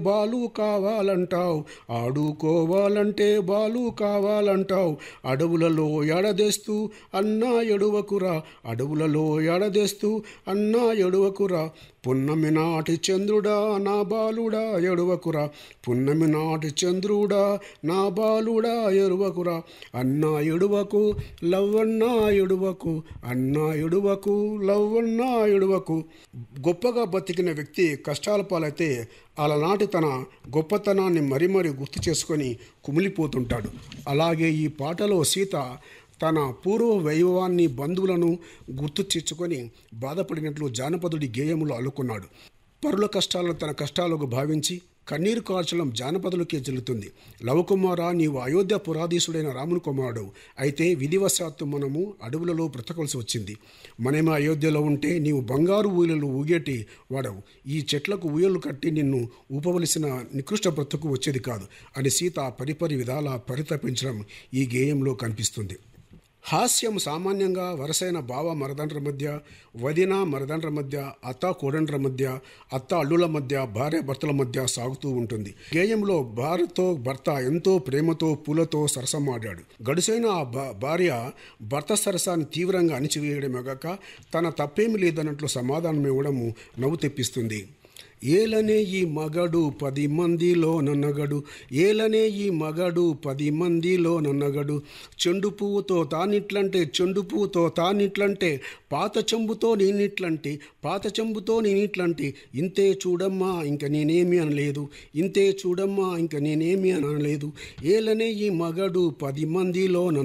బాలు కావాలంటావు ఆడుకోవాలంటే బాలు కావాలంటావు అడవులలో ఎడదేస్తూ అన్నా ఎడువకురా అడవులలో ఎడదేస్తూ అన్నా ఎడువకురా పున్నమి నాటి చంద్రుడా నా బాలుడా ఎడువకురా పున్నమి నాటి చంద్రుడా నా బాలుడా ఎరువకురా అన్నా ఎడువకు లవ్వన్నా ఎడువకు అన్నా ఎడువకు లవ్వన్నా ఎడువకు గొప్పగా బతికిన వ్యక్తి కష్టాల పాలైతే అలనాటి తన గొప్పతనాన్ని మరీ మరీ గుర్తు చేసుకొని కుమిలిపోతుంటాడు అలాగే ఈ పాటలో సీత తన పూర్వ వైభవాన్ని బంధువులను గుర్తు తెచ్చుకొని బాధపడినట్లు జానపదుడి గేయములో అల్లుకున్నాడు పరుల కష్టాలను తన కష్టాలకు భావించి కన్నీరు కార్చడం జానపదులకే చెల్లుతుంది లవకుమార నీవు అయోధ్య పురాధీసుడైన రాముని కుమారుడు అయితే విధివశాత్తు మనము అడవులలో బ్రతకవలసి వచ్చింది మనమే అయోధ్యలో ఉంటే నీవు బంగారు ఊయలు ఊగేటి వాడవు ఈ చెట్లకు ఊయలు కట్టి నిన్ను ఊపవలసిన నికృష్ట బ్రతుకు వచ్చేది కాదు అని సీత పరిపరి విధాల పరితపించడం ఈ గేయంలో కనిపిస్తుంది హాస్యం సామాన్యంగా వరసైన బావ మరదండ్ర మధ్య వదిన మరదండ్ర మధ్య అత్త కోడండ్ర మధ్య అత్త అల్లుల మధ్య భార్య భర్తల మధ్య సాగుతూ ఉంటుంది గేయంలో భార్యతో భర్త ఎంతో ప్రేమతో పూలతో సరసమాడాడు గడుసైన ఆ భా- భార్య భర్త సరసాన్ని తీవ్రంగా అణిచివేయడమేగాక తన తప్పేమి లేదన్నట్లు సమాధానం ఇవ్వడము నవ్వు తెప్పిస్తుంది ఏలనే ఈ మగడు పది మందిలో నన్నగడు ఏలనే ఈ మగడు పది మందిలో నన్నగడు చెండు పువ్వుతో తానిట్లంటే చెండు పువ్వుతో తానిట్లంటే పాత చెంబుతో నేనిట్లంటే పాత చెంబుతో నేనిట్లంటే ఇంతే చూడమ్మా ఇంక నేనేమి అనలేదు ఇంతే చూడమ్మా ఇంక నేనేమి అనలేదు ఏలనే ఈ మగడు పది మందిలో నన్ను